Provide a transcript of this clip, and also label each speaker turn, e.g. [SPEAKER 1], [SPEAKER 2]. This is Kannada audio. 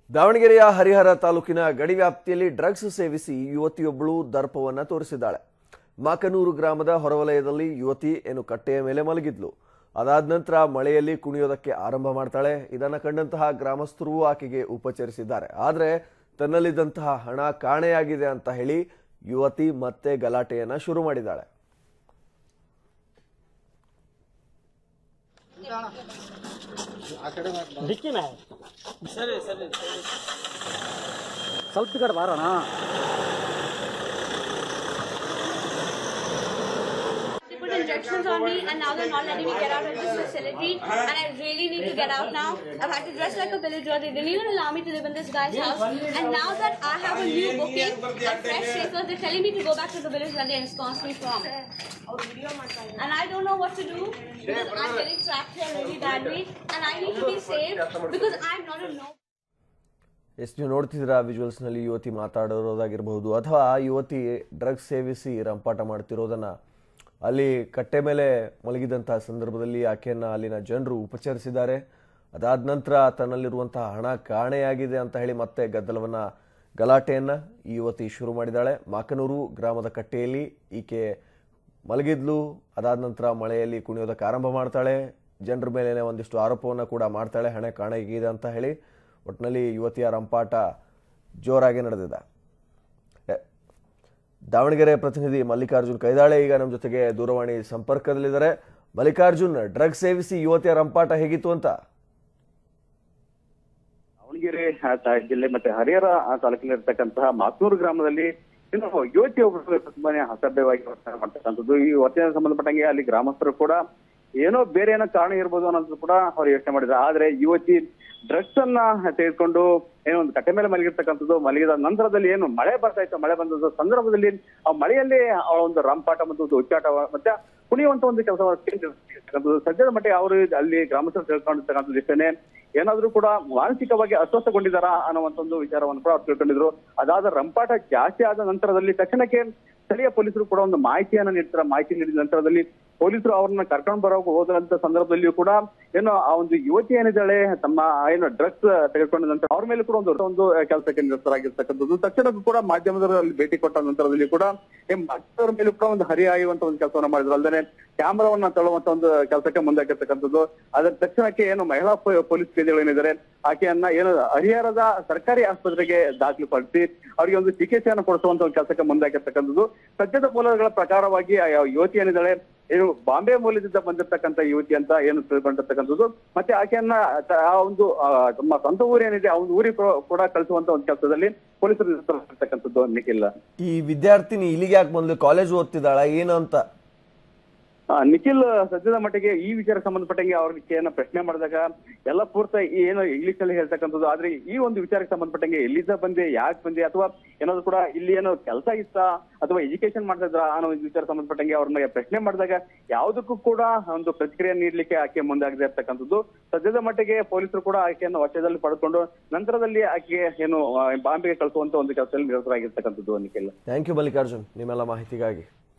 [SPEAKER 1] ದಾವಣಗೆರೆಯ ಹರಿಹರ ತಾಲೂಕಿನ ಗಡಿ ವ್ಯಾಪ್ತಿಯಲ್ಲಿ ಡ್ರಗ್ಸ್ ಸೇವಿಸಿ ಯುವತಿಯೊಬ್ಬಳು ದರ್ಪವನ್ನ ತೋರಿಸಿದ್ದಾಳೆ ಮಾಕನೂರು ಗ್ರಾಮದ ಹೊರವಲಯದಲ್ಲಿ ಯುವತಿ ಏನು ಕಟ್ಟೆಯ ಮೇಲೆ ಮಲಗಿದ್ಲು ಅದಾದ ನಂತರ ಮಳೆಯಲ್ಲಿ ಕುಣಿಯೋದಕ್ಕೆ ಆರಂಭ ಮಾಡ್ತಾಳೆ ಇದನ್ನ ಕಂಡಂತಹ ಗ್ರಾಮಸ್ಥರು ಆಕೆಗೆ ಉಪಚರಿಸಿದ್ದಾರೆ ಆದರೆ ತನ್ನಲ್ಲಿದ್ದಂತಹ ಹಣ ಕಾಣೆಯಾಗಿದೆ ಅಂತ ಹೇಳಿ ಯುವತಿ ಮತ್ತೆ ಗಲಾಟೆಯನ್ನ ಶುರು ಮಾಡಿದ್ದಾಳೆ
[SPEAKER 2] ಡಿಕ್ಕಿನ ಸರಿ ಸರಿ ಸ್ವಲ್ಪ ಈ ಕಡೆ ಬಾರೋಣ
[SPEAKER 3] They put injections on me and now they're not letting me get out of this facility and I really need to get out now. I've had to dress like a villager. They didn't even allow me to live in this guy's house. And now that I have a new booking at Fresh Shakers, they're telling me to go back to the village that they ensconced me from. And I don't know what to do because I'm getting trapped here really badly and I need to be saved because I'm not a no.
[SPEAKER 1] Yes ನೀವು ನೋಡ್ತಿದ್ದೀರಾ ವಿಜುವಲ್ಸ್ನಲ್ಲಿ ಯುವತಿ ಮಾತಾಡಿರೋದಾಗಿರ್ಬಹುದು ಅಥವಾ ಆ ಯುವತಿ ಡ್ರಗ್ಸ್ ಸೇವಿಸಿ ರಂಪಾಟ ಮಾಡ್ತಿರೋದನ್ನ ಅಲ್ಲಿ ಕಟ್ಟೆ ಮೇಲೆ ಮಲಗಿದಂತಹ ಸಂದರ್ಭದಲ್ಲಿ ಆಕೆಯನ್ನು ಅಲ್ಲಿನ ಜನರು ಉಪಚರಿಸಿದ್ದಾರೆ ಅದಾದ ನಂತರ ತನ್ನಲ್ಲಿರುವಂತಹ ಹಣ ಕಾಣೆಯಾಗಿದೆ ಅಂತ ಹೇಳಿ ಮತ್ತೆ ಗದ್ದಲವನ್ನ ಗಲಾಟೆಯನ್ನ ಈ ಯುವತಿ ಶುರು ಮಾಡಿದ್ದಾಳೆ ಮಾಕನೂರು ಗ್ರಾಮದ ಕಟ್ಟೆಯಲ್ಲಿ ಈಕೆ ಮಲಗಿದ್ಲು ಅದಾದ ನಂತರ ಮಳೆಯಲ್ಲಿ ಕುಣಿಯೋದಕ್ಕೆ ಆರಂಭ ಮಾಡ್ತಾಳೆ ಜನರ ಮೇಲೆ ಒಂದಿಷ್ಟು ಆರೋಪವನ್ನು ಕೂಡ ಮಾಡ್ತಾಳೆ ಹಣ ಕಾಣೆಯಾಗಿದೆ ಅಂತ ಹೇಳಿ ಒಟ್ಟಿನಲ್ಲಿ ಯುವತಿಯ ರಂಪಾಟ ಜೋರಾಗಿ ನಡೆದಿದೆ ಎ, ದಾವಣಗೆರೆ ಪ್ರತಿನಿಧಿ ಮಲ್ಲಿಕಾರ್ಜುನ್ ಕೈದಾಳೆ ಈಗ ನಮ್ಮ ಜೊತೆಗೆ ದೂರವಾಣಿ ಸಂಪರ್ಕದಲ್ಲಿದ್ದಾರೆ ಮಲ್ಲಿಕಾರ್ಜುನ್ ಡ್ರಗ್ಸ್ ಸೇವಿಸಿ ಯುವತಿಯ ರಂಪಾಟ ಹೇಗಿತ್ತು ಅಂತ
[SPEAKER 4] ದಾವಣಗೆರೆ ಆ, ತಾ- ಜಿಲ್ಲೆ ಮತ್ತೆ ಹರಿಹರ ಆ, ತಾಲೂಕಿನಲ್ಲಿರ್ತಕ್ಕಂತಹ ಮಾತೂರು ಗ್ರಾಮದಲ್ಲಿ ಇನ್ನು ಯುವತಿ ಒಬ್ಬರು ತುಂಬಾನೇ ಅಸಭ್ಯವಾಗಿ ವರ್ತನೆ ಮಾಡ್ತಕ್ಕಂಥದ್ದು ಈ ವರ್ತನೆ ಸಂಬಂಧಪಟ್ಟಂಗೆ ಅಲ್ಲಿ ಗ್ರಾಮಸ್ಥರು ಕೂಡ ಏನೋ ಬೇರೆ ಏನೋ ಕಾರಣ ಇರ್ಬೋದು ಅನ್ನೋದು ಕೂಡ ಅವ್ರು ಯೋಚನೆ ಮಾಡಿದ್ರು ಆದ್ರೆ ಯುವತಿ ಡ್ರಗ್ಸ್ ಅನ್ನ ತೆಗೆದುಕೊಂಡು ಏನೋ ಒಂದು ಕಟ್ಟೆ ಮೇಲೆ ಮಲಗಿರ್ತಕ್ಕಂಥದ್ದು ಮಲಗಿದ ನಂತರದಲ್ಲಿ ಏನು ಮಳೆ ಬರ್ತಾ ಇತ್ತು ಮಳೆ ಬಂದ ಸಂದರ್ಭದಲ್ಲಿ ಆ ಮಳೆಯಲ್ಲಿ ಅವಳ ಒಂದು ರಂಪಾಟ ಮತ್ತು ಒಂದು ಉಚ್ಚಾಟ ಮತ್ತೆ ಕುಣಿಯುವಂತ ಒಂದು ಕೆಲಸ ಸದ್ಯದ ಮಟ್ಟಿಗೆ ಅವರು ಅಲ್ಲಿ ಗ್ರಾಮಸ್ಥರು ತಿಳ್ಕೊಂಡಿರ್ತಕ್ಕಂಥದ್ದು ಇಷ್ಟೇನೆ ಏನಾದ್ರೂ ಕೂಡ ಮಾನಸಿಕವಾಗಿ ಅಸ್ವಸ್ಥಗೊಂಡಿದ್ದಾರಾ ಅನ್ನುವಂತ ಒಂದು ವಿಚಾರವನ್ನು ಕೂಡ ಅವ್ರು ತಿಳ್ಕೊಂಡಿದ್ರು ಅದಾದ ರಂಪಾಟ ಜಾಸ್ತಿ ಆದ ನಂತರದಲ್ಲಿ ತಕ್ಷಣಕ್ಕೆ ಸ್ಥಳೀಯ ಪೊಲೀಸರು ಕೂಡ ಒಂದು ಮಾಹಿತಿಯನ್ನ ನೀಡ್ತಾರೆ ಮಾಹಿತಿ ನೀಡಿದ ನಂತರದಲ್ಲಿ ಪೊಲೀಸರು ಅವ್ರನ್ನ ಕರ್ಕೊಂಡು ಬರೋಕೆ ಹೋದಂತ ಸಂದರ್ಭದಲ್ಲಿಯೂ ಕೂಡ ಏನು ಆ ಒಂದು ಯುವತಿ ಏನಿದ್ದಾಳೆ ತಮ್ಮ ಏನು ಡ್ರಗ್ಸ್ ತೆಗೆದುಕೊಂಡ ನಂತರ ಅವ್ರ ಮೇಲೆ ಕೂಡ ಒಂದು ಒಂದು ಕೆಲಸಕ್ಕೆ ನಿರತರಾಗಿರ್ತಕ್ಕಂಥದ್ದು ತಕ್ಷಣಕ್ಕೂ ಕೂಡ ಮಾಧ್ಯಮದವರಲ್ಲಿ ಭೇಟಿ ಕೊಟ್ಟ ನಂತರದಲ್ಲಿ ಕೂಡ ಈ ಮಾಧ್ಯಮದವರ ಮೇಲೆ ಕೂಡ ಒಂದು ಹರಿಹಾಯುವಂತ ಒಂದು ಕೆಲಸವನ್ನ ಮಾಡಿದ್ರು ಅಲ್ಲದೆ ಕ್ಯಾಮರಾವನ್ನ ತಳ್ಳುವಂತ ಒಂದು ಕೆಲಸಕ್ಕೆ ಮುಂದಾಗಿರ್ತಕ್ಕಂಥದ್ದು ಅದರ ತಕ್ಷಣಕ್ಕೆ ಏನು ಮಹಿಳಾ ಪೊ- ಪೊಲೀಸ್ ಕೈದಿಗಳು ಏನಿದ್ದಾರೆ ಆಕೆಯನ್ನ ಏನು ಹರಿಹರದ ಸರ್ಕಾರಿ ಆಸ್ಪತ್ರೆಗೆ ದಾಖಲುಪಡಿಸಿ ಅವರಿಗೆ ಒಂದು ಚಿಕಿತ್ಸೆಯನ್ನು ಕೊಡಿಸುವಂತ ಒಂದು ಕೆಲಸಕ್ಕೆ ಮುಂದಾಗಿರ್ತಕ್ಕಂಥದ್ದು ಸದ್ಯದ ಮೂಲಗಳ ಪ್ರಕಾರವಾಗಿ ಆ ಯಾವ ಯುವತಿ ಏನಿದ್ದಾಳೆ ಏನು ಬಾಂಬೆ ಮೂಲದಿಂದ ಬಂದಿರತಕ್ಕಂತ ಯುವತಿ ಅಂತ ಏನು ತಿಳ್ಕೊಂಡಿರ್ತಕ್ಕಂಥದ್ದು ಮತ್ತೆ ಆಕೆಯನ್ನ ತ- ಆ ಒಂದು ಆ, ತಮ್ಮ ಸ್ವಂತ ಊರೇನಿದೆ ಆ ಒಂದು ಊರಿಗೆ ಕೂಡ- ಕೂಡ ಕಳಿಸುವಂತ ಒಂದು ಕೆಲಸದಲ್ಲಿ ಪೊಲೀಸರು ನಿರತರಾಗಿರ್ತಕ್ಕಂಥದ್ದು ನಿಖಿಲ್
[SPEAKER 1] ಈ ವಿದ್ಯಾರ್ಥಿನಿ ಇಲ್ಲಿಗೆ ಯಾಕೆ ಬಂದ್ಲು ಕಾಲೇಜ್ ಓದ್ತಿದ್ದಾಳ ಏನು ಅಂತ
[SPEAKER 4] ಆ, ನಿಖಿಲ್ ಸದ್ಯದ ಮಟ್ಟಿಗೆ ಈ ವಿಚಾರ ಸಂಬಂಧಪಟ್ಟಂಗೆ ಅವ್ರಿಗೆ ಪ್ರಶ್ನೆ ಮಾಡಿದಾಗ ಎಲ್ಲ ಪೂರ್ತ ಈ ಏನು ಇಂಗ್ಲಿಷ್ ನಲ್ಲಿ ಹೇಳ್ತಕ್ಕಂಥದ್ದು ಆದ್ರೆ ಈ ಒಂದು ವಿಚಾರಕ್ಕೆ ಸಂಬಂಧಪಟ್ಟಂಗೆ ಎಲ್ಲಿಂದ ಬಂದೆ ಯಾಕೆ ಬಂದೆ ಅಥವಾ ಏನಾದ್ರು ಕೂಡ ಇಲ್ಲಿ ಏನೋ ಕೆಲಸ ಇತ್ತಾ ಅಥವಾ ಎಜುಕೇಶನ್ ಮಾಡ್ತಾ ಇದ್ರಾ ಅನ್ನೋ ಒಂದು ವಿಚಾರ ಸಂಬಂಧಪಟ್ಟಂಗೆ ಅವ್ರನ್ನ ಪ್ರಶ್ನೆ ಮಾಡಿದಾಗ ಯಾವುದಕ್ಕೂ ಕೂಡ ಒಂದು ಪ್ರತಿಕ್ರಿಯೆ ನೀಡಲಿಕ್ಕೆ ಆಕೆ ಮುಂದಾಗದೆ ಇರ್ತಕ್ಕಂಥದ್ದು ಸದ್ಯದ ಮಟ್ಟಿಗೆ ಪೊಲೀಸರು ಕೂಡ ಆಕೆಯನ್ನು ವಶದಲ್ಲಿ ಪಡೆದುಕೊಂಡು ನಂತರದಲ್ಲಿ ಆಕೆಗೆ ಏನು ಆ, ಬಾಂಬೆಗೆ ಕಳಿಸುವಂತ ಒಂದು ಕೆಲಸದಲ್ಲಿ ನಿರತರಾಗಿರ್ತಕ್ಕಂಥದ್ದು ನಿಖಿಲ್
[SPEAKER 1] ಥ್ಯಾಂಕ್ ಯು ಮಲ್ಲಿಕಾರ್ಜುನ್ ನಿಮ್ಮೆಲ್ಲ ಮಾಹಿತಿಗಾಗಿ